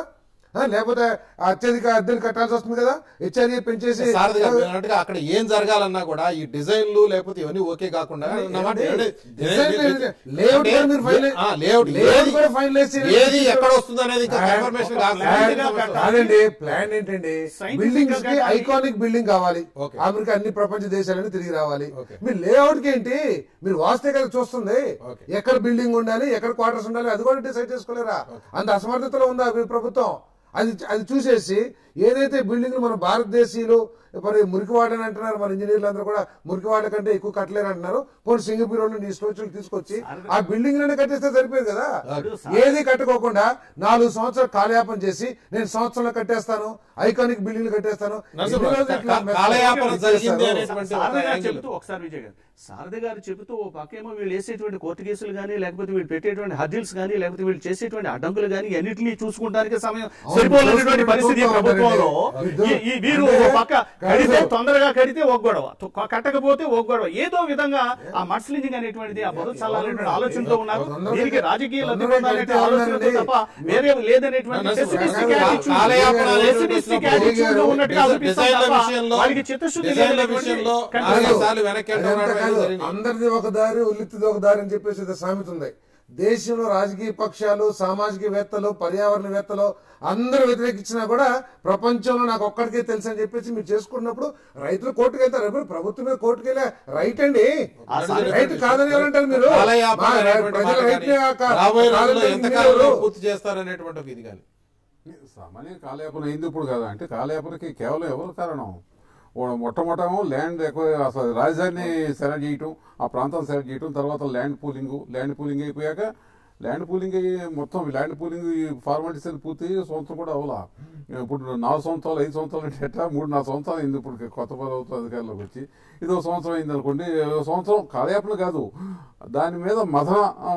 ఆ, లేకపోతే అత్యధిక అద్దెలు కట్టాల్సి వస్తుంది కదా హెచ్ఆర్ఏ పెంచేసి సారథి గారు మీరు అన్నట్టుగా అక్కడ ఏం జరగాలన్నా కూడా ఈ డిజైన్లు లేకపోతే ఇవన్నీ ఓకే కాకుండా నా మాట ఏంటి? ఏంటి? డిజైన్ ఏ- లేదు. లేఅవుట్ అంటే కూడా మీరు ఫైనల్- ఆ, లేఅవుట్ లేఅవుట్ ఏది- కూడా ఫైనలైజ్ చేయాలి. ఏది ఎక్కడ వస్తుంది అనేది ఇంకా కన్ఫర్మేషన్ ప్లాన్ కాదు కాదండి ప్లాన్ ఏంటండి Scientific బిల్డింగ్స్ కి గా కానీ- ఐకానిక్ బిల్డింగ్ కావాలి Okay. అమెరికా అన్ని ప్రపంచ దేశాలని తిరిగి రావాలి Okay. మీరు లేఅవుట్ కి ఏంటి మీరు వాస్తే కదా చూస్తుంది Okay. ఎక్కడ బిల్డింగ్ ఉండాలి ఎక్కడ క్వార్టర్స్ ఉండాలి అది కూడా డిసైడ్ చేసుకోలేరా అంత అసమర్థతలో ఉందా ఈ ప్రభుత్వం అది అది చూసేసి ఏదైతే బిల్డింగ్లు మన భారతదేశీయులు మరి మురికివాడని అంటున్నారు మన ఇంజనీర్లు అందరూ కూడా మురికివాడ కంటే ఎక్కువ కట్టలేరు అంటున్నారు పోనీ సింగపూర్ వాళ్ళు నీ స్టోచ్యూలు తీసుకొచ్చి ఆ బిల్డింగ్ లోనే కట్టేస్తే సరిపోయేది కదా ఏది కట్టుకోకుండా నాలుగు సంవత్సరాలు కాలయాపన చేసి నేను సంవత్సరంలో కట్టేస్తాను ఐకానిక్ బిల్డింగ్లు కట్టేస్తాను నరసింహ, ఎన్ని రోజులు ఇట్లా కా- కాలయాపన మెసేజ్ జరిగింది చేస్తారు? అనేటువంటి ఒక శారద గారు యాంగిల్. చెబుతూ ఒకసారి విజయ్ గారు శారద గారు చెబుతూ ఓ పక్కేమో వీళ్ళు వేసేటువంటి కోర్టు కేసులు కానీ లేకపోతే వీళ్ళు పెట్టేటువంటి హర్జిల్స్ కానీ లేకపోతే వీళ్ళు చేసేటువంటి అడ్డంకులు కానీ అన్నింటినీ చూసుకోవడానికి సమయం అవును, సరిపోలేనటువంటి పరిస్థితి ఈ చూసుకుంటూ ప్రభుత్వంలో ఉంటారండి. ఈ- ఈ వీరు అంటే ఓ పక్క కడితే కాదు. తొందరగా కడితే ఒక గొడవ తొ- కట్టకపోతే ఒక గొడవ ఏదో విధంగా ఆ మడ్స్లింజింగ్ అనేటువంటిది ఆ బదులు చల్లాలనేటువంటి ఆలోచనతో ఉన్నారు తొందరగా దీనికి రాజకీయ లబ్ధి తొందరగా పొందాలనే కడితే ఆలోచనతో ఏమన్నారండి? తప్ప వేరే లేదనేటువంటి నరసింహ, pessimistic కాదు, attitude- కాలయాపన అనేటువంటి pessimistic వచ్చినప్పుడు attitude లో ఉన్నట్టుగా డిజైన్ల అనిపిస్తుంది తప్ప విషయంలో వాళ్ళకి చిత్తశుద్ధి డిజైన్ల లేనటువంటి విషయంలో కనిపిస్తుంది. నాలుగైదు సార్లు వెనక్కి అది వెళ్ళడం అంతా అనేది కాదు. జరిగింది. అందరిది ఒక దారి ఉల్లిత్తిది ఒక దారి అని చెప్పేసి ఒక సామెత ఉంది దేశంలో రాజకీయ పక్షాలు సామాజికవేత్తలు పర్యావరణవేత్తలు అందరూ వ్యతిరేకించినా కూడా ప్రపంచంలో నాకు ఒక్కడికే తెలుసు అని చెప్పేసి మీరు చేసుకున్నప్పుడు రైతులు కోర్టుకు వెళ్తారు ఎప్పుడు ప్రభుత్వం మీద కోర్టుకు వెళ్ళే రైట్ అండి ఆ సామెత రైతు కాదని ఎవరంటారు మీరు కాలయాపన మా అనేటువంటి ప్రజల మాట రైతునే కానీ కా- రాబోయే రోజుల్లో కాదంటే ఎంతకాలంలో మీరు- పూర్తి చేస్తారనేటువంటి ఒక ఇది కానీ సామాన్య కాలయాపన అయింది ఇప్పుడు కాదు అంటే కాలయాపనకి కేవలం ఎవరు కారణం ఓ మొట్టమొదటేమో ల్యాండ్ ఎక్కువ అసలు రాజధాని సెలెక్ట్ చేయటం ఆ ప్రాంతం సెలెక్ట్ చేయటం తర్వాత ల్యాండ్ పూలింగ్ ల్యాండ్ పూలింగ్ అయిపోయాక ల్యాండ్ పూలింగ్ అయ్యి మొత్తం ల్యాండ్ పూలింగ్ ఫార్మాలిటీస్ అని పూర్తి సంవత్సరం కూడా అవలా ఇప్పుడు నాలుగు సంవత్సరాలు ఐదు సంవత్సరాలు అంటే ఎట్లా మూడు నాలుగు సంవత్సరాలు అయింది ఇప్పుడు కొత్త ప్రభుత్వం అధికారంలోకి వచ్చి ఇది ఒక సంవత్సరం అయింది అనుకోండి ఒక సంవత్సరం కాలయాపన కాదు దాని మీద మదన ఆ,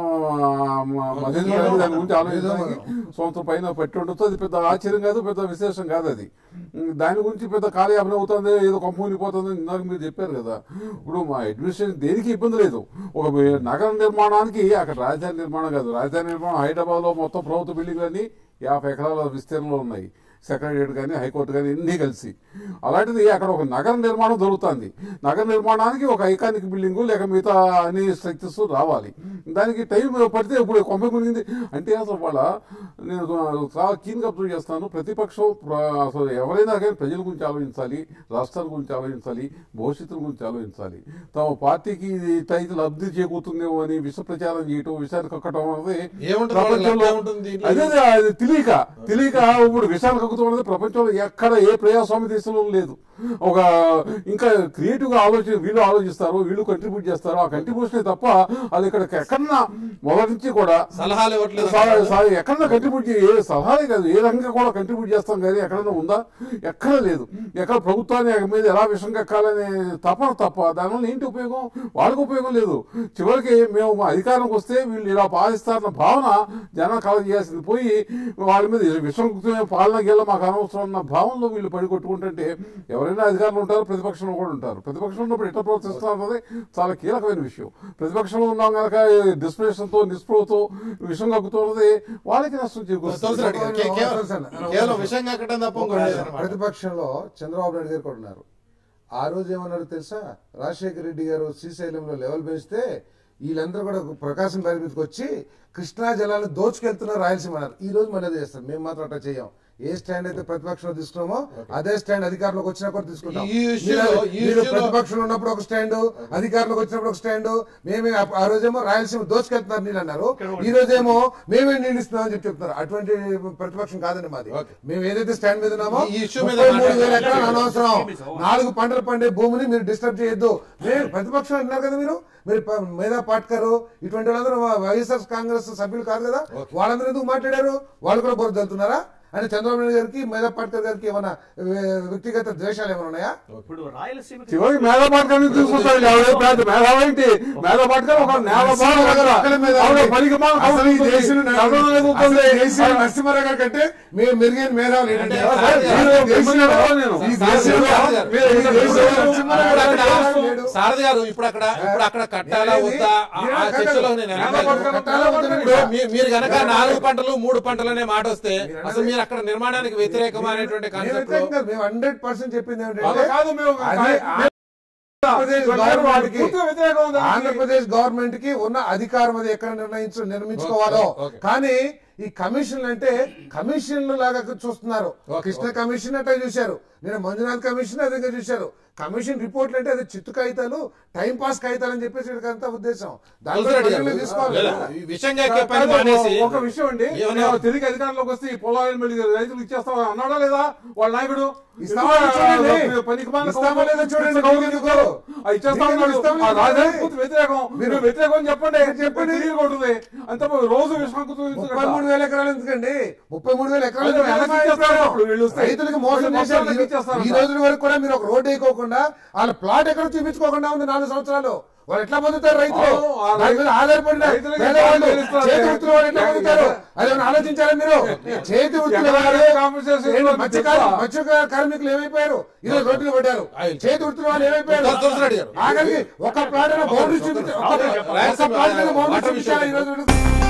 మ- మదన దాని గురించి ఆలోచించడానికి సంవత్సరం పైన పెట్టి ఉండొచ్చు అది పెద్ద ఆశ్చర్యం కాదు పెద్ద విశేషం కాదు అది ఉమ్, దాని గురించి పెద్ద కాలయాపన అవుతుంది ఏదో కంపెనీపోతుంది ఇందాక మీరు చెప్పారు కదా ఇప్పుడు మా అడ్మినిస్ట్రేషన్ దేనికి ఇబ్బంది లేదు ఒక నగర నిర్మాణానికి అక్కడ రాజధాని నిర్మాణం కాదు రాజధాని నిర్మాణం హైదరాబాద్ లో మొత్తం ప్రభుత్వ బిల్డింగ్లన్నీ యాభై ఎకరాల విస్తీర్ణంలో ఉన్నాయి సెక్రటరియట్ కానీ హైకోర్టు కానీ అన్నీ కలిసి అలాంటిది అక్కడ ఒక నగర నిర్మాణం జరుగుతుంది నగర నిర్మాణానికి ఒక ఐకానిక్ బిల్డింగ్ లేక మిగతా అన్ని స్ట్రక్చర్స్ రావాలి దానికి టైం పడితే ఇప్పుడు కొంప మునిగింది అంటే అసలు వాళ్ళ నేను చాలా కీన్గా అబ్జర్వ్ చేస్తాను ప్రతిపక్షం ప్ర- అసలు ఎవరైనా కానీ ప్రజల గురించి ఆలోచించాలి రాష్ట్రాల గురించి ఆలోచించాలి భవిష్యత్తు గురించి ఆలోచించాలి తమ పార్టీకి ఇది తైతే లబ్ధి చేకూరుతుందేమో అని విష ప్రచారం చేయటం విషయాన్ని కక్కటం అనేది ఏముంటుంది వాళ్ళకి ప్రపంచంలో లబ్ధి ఏముంటుంది దీంట్లో? అదే అదే, అది తెలియక తెలియక ఇప్పుడు విషయాలు కక్కుతాం అనేది ప్రపంచంలో ఎక్కడ ఏ ప్రజాస్వామ్య దేశంలో లేదు ఒక ఇంకా క్రియేటివ్ గా ఆలోచన వీళ్ళు ఆలోచిస్తారు వీళ్ళు కంట్రిబ్యూట్ చేస్తారు ఆ కంట్రిబ్యూషన్ తప్ప అది ఇక్కడ ఎక్కడన్నా మొదటి నుంచి కూడా సలహాలు ఇవ్వట్లేదు సా- సా- ఎక్కడన్నా కంట్రిబ్యూట్ చే- ఏ సలహాలే కాదు ఏ రంగంగా కూడా కంట్రిబ్యూట్ చేస్తాం కానీ ఎక్కడన్నా ఉందా ఎక్కడ లేదు ఎక్కడ ప్రభుత్వాన్ని మీద ఎలా విషం కక్కాలనే తపన తప్ప దానివల్ల ఏంటి ఉపయోగం వాళ్ళకి ఉపయోగం లేదు చివరికి మేము మా అధికారంకి వస్తే వీళ్ళు ఇలా పాలిస్తారన్న భావన జనం కలగ చేయాల్సింది పోయి వాళ్ళ మీద విషం కుక్కునే పాలన గేళ్ళ మాకు అనవసరం అన్న భావనలో వీళ్ళు పడి కొట్టుకుంటుంటే ఎవరైనా అధికారులు ఉంటారు ప్రతిపక్షంలో కూడా ఉంటారు ప్రతిపక్షంలో ఉన్నప్పుడు ఎట్లా ప్రవర్తిస్తున్నారు అన్నది చాలా కీలకమైన విషయం ప్రతిపక్షంలో ఉన్నాం కనుక డిస్ప్రేషన్తో నిస్పృహతో విషం కక్కుతున్నది వాళ్ళకి నష్టం తులసి రెడ్డి గారు, కే- కేవలం- కేవలం విషయం కాకటం తప్ప ఇంకోటి లేదన్నమాట. ప్రతిపక్షంలో చంద్రబాబు నాయుడు గారు కూడా ఉన్నారు ఆ రోజు ఏమన్నారు తెలుసా రాజశేఖర రెడ్డి గారు శ్రీశైలంలో లెవెల్ పెంచితే వీళ్ళందరూ కూడా ప్రకాశం బ్యారేజ్ మీదకి వచ్చి కృష్ణా జలాలను దోచుకెళ్తున్నారు రాయలసీమ అన్నారు ఈ రోజు మళ్ళీ అదే చేస్తాం మేము మాత్రం అట్లా చేయం ఏ స్టాండ్ అయితే ప్రతిపక్షంలో తీసుకున్నామో అదే స్టాండ్ అధికారంలోకి వచ్చినా కూడా తీసుకుంటాం ఈ ఇష్యూలో- మీరు- ఈ మీరు ఇష్యూలో- ప్రతిపక్షంలో ఉన్నప్పుడు ఒక స్టాండ్ అధికారంలోకి వచ్చినప్పుడు ఒక స్టాండ్ మేమే ఆ- ఆ రోజేమో రాయలసీమ దోచుకెళ్తున్నారు నీళ్ళు అన్నారు ఈ రోజేమో మేమే నీళ్ళు ఇస్తున్నాం అని చెప్పి చెప్తున్నారు అటువంటి ప్రతిపక్షం కాదండి మాది ఓకే. మేము ఏదైతే స్టాండ్ మీద ఉన్నామో ఈ ఇష్యూ మీద ముప్పై మూడు వేల మాట్లాడాలి. ఎకరాలు అనవసరం నాలుగు పంటలు పండే భూమిని మీరు డిస్టర్బ్ చేయొద్దు మేము ప్రతిపక్షం అంటున్నారు కదా మీరు మీరు ప- మేధా పాట్కర్ ఇటువంటి వాళ్ళందరూ వైఎస్ఆర్ కాంగ్రెస్ సభ్యులు కాదు కదా వాళ్ళందరూ ఎందుకు మాట్లాడారు వాళ్ళు కూడా బోరు వెళ్తున్నారా అంటే చంద్రబాబు నాయుడు గారికి మేధా పాట్కర్ గారికి ఏమైనా వే- వ్యక్తిగత ద్వేషాలు ఏమైనా ఉన్నాయా ఇప్పుడు రాయలసీమ చివరికి మేధా పాటకాన్ని తీసుకుంటాడు ఎవరే పెద్ద మేధావి ఏంటి మేధా పాటకాలు ఒక నేల బాగా కదా. ఒక్కళ్ళ మీద ఆవిడ పనికి మాల అసలు ఈ కౌగుతుంది. దేశంలో కర్నూలు కూర్చుంది. అసలు ఈ దేశంలో నరసింహారావు గారి కంటే మేము మెరుగైన మేధావులు ఏంటంటే అంటే సార్, మీరు ఈ దేశంలో- నేను. ఈ దేశంలో సారథి గారు, మీరు ఈ దేశంలో నరసింహారావు ఇప్పుడు గారి అక్కడ కంటే లేడు. సారథి గారు ఇప్పుడు అక్కడ ఇప్పుడు అక్కడ కట్టాలా నేనేది? వద్దా ఆ- నేను ఆ కట్టాలి. చర్చలో నేను నేల అనలేదు. పట్టుకొని కట్టాలా వద్దా? ఇప్పుడు మీ- మీరు గనక నాలుగు పంటలు మూడు పంటలు అనే మాట వస్తే అసలు మీరు అక్కడ నిర్మాణానికి వ్యతిరేకమైనటువంటి మేము కాన్సెప్ట్ వ్యతిరేకం కాదు. మేము హండ్రెడ్ పర్సెంట్ చెప్పింది అలా ఏమిటంటే కాదు మేము అది ఆంధ్రప్రదేశ్ గవర్నమెంట్ కి పూర్తిగా వ్యతిరేకం ఉంది దానికి. ఆంధ్రప్రదేశ్ గవర్నమెంట్ కి ఉన్న అధికారం అది ఎక్కడ నిర్ణయించు నిర్మించుకోవాలో ఓకే, ఓకే. కానీ ఈ కమిషన్లు అంటే కమిషన్లు లాగా చూస్తున్నారు కృష్ణ కమిషన్ అట్లా చూశారు నేను మంజునాథ్ కమిషన్ అదే చూశారు కమిషన్ రిపోర్ట్లు అంటే అది చిత్తు కాగితాలు టైం పాస్ కాగితాలు అని చెప్పేసి వీళ్ళకంతా ఉద్దేశం దాంట్లో తులసిరెడ్డి గారు, పరిగణలోకి తీసుకోవాలి లేదా, కదా. ఈ విషయంగా ఎక్కే పని కాదు, మానేసి ఒక విషయం అండి ఏమన్నా- మేము తిరిగి అధికారంలోకి వస్తే ఈ పొలాలను మళ్ళీ రైతులకు ఇచ్చేస్తామని అన్నాడా లేదా వాళ్ళ నాయకుడు ఇస్తామా లేదా చూడండి. పనికి మాలిన ఇస్తామా లేదా చూడండి. కౌలు మీకు ఎందుకు? ఎందుకు? ఆ ఇచ్చేస్తా మీకు ఉన్నాడు. ఇస్తామా ఆ లేదా రాజధాని చూడండి. పూర్తి వ్యతిరేకం మీరు- మీరు వ్యతిరేకం అని చెప్పండి చెప్పండి. తిరిగి అంత రోజు విశ్వాంకుతూ ముప్పై మూడు వేల ఎకరాలు ఎందుకండి ముప్పై మూడు వేల ఎకరాలు అదే ఎందుకు వెనక్కి ఎలా ఇచ్చేస్తారు ఇస్తారు? ఇప్పుడు వీళ్ళు వస్తే. రైతులకు మోసం వీళ్ళు చేశారు మొత్తానికి ఇచ్చేస్తారు ఈ రోజుల వరకు కూడా మీరు ఒక రోడ్డు వేయకోకుండా వాళ్ళ ప్లాట్ ఎక్కడ చూపించుకోకుండా ఉంది నాలుగు సంవత్సరాలు వాళ్ళు ఎట్లా పొందుతారు రైతులు అవును, ఆ దాని మీద ఆధారపడిన రైతులకి పేదవాళ్ళు, ఎట్లా తెలుస్తుంది? చేతి వృత్తుల వాళ్ళు ఎట్లా పొందుతారు అదేమన్నా ఆలోచించారా మీరు చేతి వృత్తుల ఎక్కడ వాళ్ళు compensation ఏంటి, ఇవ్వాలి మత్స్య తెలుసా? కార్మి- మత్స్య కార్మికులు ఏమైపోయారు ఈరోజు రోడ్డులు పడ్డారు చేతి వృత్తుల వాళ్ళు ఏమైపోయారు తులసిరెడ్డి గారు. ఆఖరికి ఒక ప్లాట్ బౌండరీ చూపించారు ఒక రాయలసీమ ప్లాట్ బౌండరీ వాటర్ చూపించారు ఈ విషయం. రోజు